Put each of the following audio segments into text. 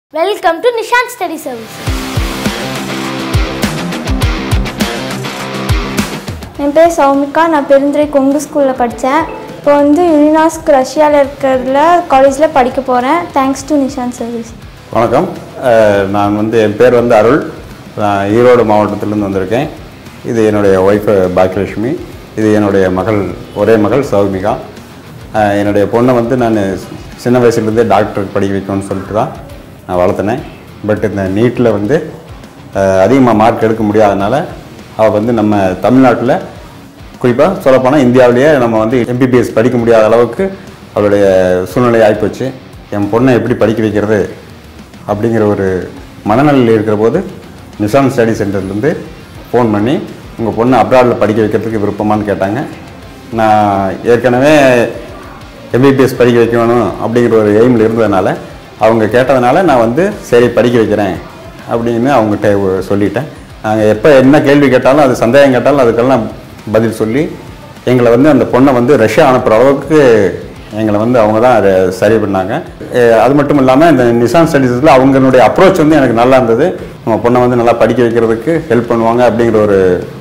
welcome to Nishanth study service என் பேர் சௌமிகா நான் பெருந்துறை கொங்கு ஸ்கூலில் படித்தேன் இப்போ வந்து யூனினாஸ்க் ரஷ்யாவில் இருக்கிறதுல காலேஜில் படிக்க போகிறேன் தேங்க்ஸ் டு நிஷாந்த் சர்வீஸ் வணக்கம் அஹ், நான் வந்து என் பேர் வந்து அருள் நான் ஈரோடு மாவட்டத்திலேருந்து வந்திருக்கேன் இது என்னுடைய ஒய்ஃபு பாக்கியலட்சுமி இது என்னுடைய மகள் ஒரே மகள் சௌமிகா அஹ், என்னுடைய பொண்ணை வந்து நான் சின்ன வயசுலேருந்தே டாக்டருக்கு படிக்க வைக்கணும்னு சொல்லிட்டு தான் நான் வளர்த்தினேன் பட் இந்த நீட்டில் வந்து அதிகமாக மார்க் எடுக்க முடியாதனால அவள் வந்து நம்ம தமிழ்நாட்டில் குறிப்பாக சொல்லப்போனால் இந்தியாவிலேயே நம்ம வந்து எம்பிபிஎஸ் படிக்க முடியாத அளவுக்கு அவளுடைய சூழ்நிலை ஆகிப்போச்சு என் பொண்ணை எப்படி படிக்க வைக்கிறது அப்படிங்கிற ஒரு மனநிலையில் இருக்கிற போது நிஷான் ஸ்டடி சென்டர்லேருந்து ஃபோன் பண்ணி உங்கள் பொண்ணை அப்ராடில் படிக்க வைக்கிறதுக்கு விருப்பமான்னு கேட்டாங்க நான் ஏற்கனவே எம்பிபிஎஸ் படிக்க வைக்கணும் அப்படிங்கிற ஒரு எய்மில் இருந்ததுனால அவங்க கேட்டதுனால நான் வந்து சரி படிக்க வைக்கிறேன் அப்படின்னு அவங்ககிட்ட ஒ- சொல்லிட்டேன் நாங்கள் எப்போ என்ன கேள்வி கேட்டாலும் அது சந்தேகம் கேட்டாலும் அதுக்கெல்லாம் பதில் சொல்லி எங்களை வந்து அந்த பொண்ணை வந்து ரஷ்யா அனுப்புகிற அளவுக்கு எங்களை வந்து அவங்க தான் அதை சரி பண்ணாங்க அஹ் அது மட்டும் இல்லாமல் இந்த நிசான் ஸ்டடீஸில் அவங்களுடைய அப்ரோச் வந்து எனக்கு நல்லா இருந்தது நம்ம பொண்ணை வந்து நல்லா படிக்க வைக்கிறதுக்கு ஹெல்ப் பண்ணுவாங்க அப்படிங்கிற ஒரு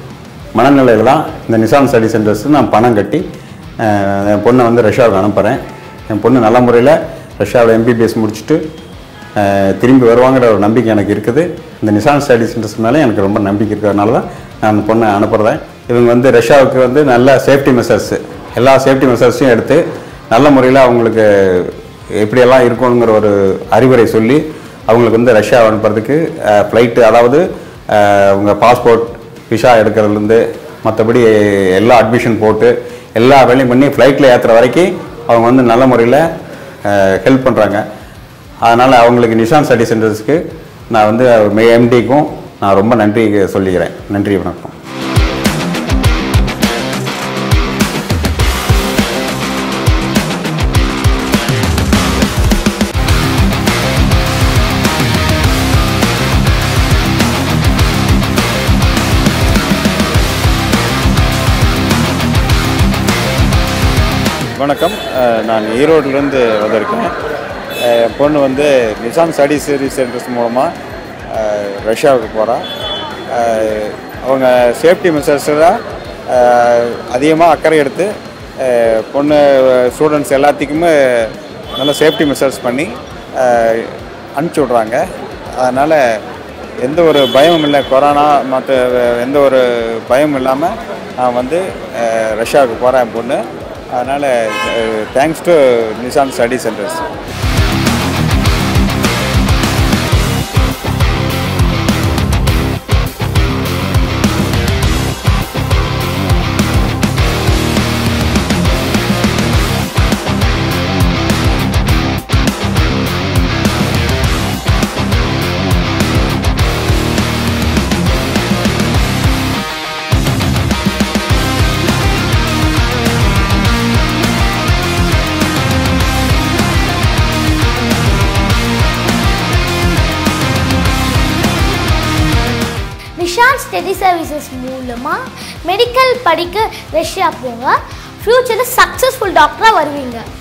மனநிலையில் தான் இந்த நிசான் ஸ்டடி சென்டர்ஸ் நான் பணம் கட்டி அஹ், என் பொண்ணை வந்து ரஷ்யாவுக்கு அனுப்புகிறேன் என் பொண்ணு நல்ல முறையில் ரஷ்யாவில் எம்பிபிஎஸ் முடிச்சுட்டு அஹ், திரும்பி வருவாங்கிற ஒரு நம்பிக்கை எனக்கு இருக்குது இந்த நிசான் ஸ்டடி சென்டர்ஸ் மேலே எனக்கு ரொம்ப நம்பிக்கை இருக்கிறதுனால தான் நான் அந்த பொண்ணை அனுப்புகிறேன் இவங்க வந்து ரஷ்யாவுக்கு வந்து நல்ல சேஃப்டி மெஷர்ஸ் எல்லா சேஃப்டி மெஷர்ஸையும் எடுத்து நல்ல முறையில் அவங்களுக்கு எப்படியெல்லாம் இருக்கணுங்கிற ஒரு அறிவுரை சொல்லி அவங்களுக்கு வந்து ரஷ்யா அனுப்புறதுக்கு ஃப்ளைட்டு அதாவது அஹ், அவங்க பாஸ்போர்ட் விசா எடுக்கிறதுலேருந்து மற்றபடி எல்லா அட்மிஷன் போட்டு எல்லா வேலையும் பண்ணி ஃப்ளைட்டில் ஏற்றுற வரைக்கும் அவங்க வந்து நல்ல முறையில் ஹெல்ப் பண்ணுறாங்க அதனால் அவங்களுக்கு நிஷான் ஸ்டடி சென்டர்ஸ்க்கு நான் வந்து எம்டிக்கும் நான் ரொம்ப நன்றி சொல்லிக்கிறேன் நன்றி வணக்கம் வணக்கம் அஹ் நான் ஈரோட்டிலேருந்து வந்திருக்கேன் அஹ் என் பொண்ணு வந்து நிசான் ஸ்டடி சர்வீஸ் சென்டர்ஸ் மூலமாக ரஷ்யாவுக்கு போகிறா அவங்க சேஃப்டி மெஷர்ஸில் அதிகமாக அக்கறை எடுத்து அஹ் பொண்ணு ஸ்டூடெண்ட்ஸ் எல்லாத்துக்குமே நல்ல சேஃப்டி மெஷர்ஸ் பண்ணி அஹ் அனுப்பிச்சி விட்றாங்க அதனால் எந்த ஒரு பயமும் இல்லை கொரோனா மற்ற எந்த ஒரு பயமும் இல்லாமல் நான் வந்து அஹ், ரஷ்யாவுக்கு போகிறேன் என் பொண்ணு அதனால் thanks to Nisan study centres Nishanth study services மூலமாக மெடிக்கல் படிக்க ரஷ்யா போங்க ஃப்யூச்சரில் சக்ஸஸ்ஃபுல் டாக்டராக வருவீங்க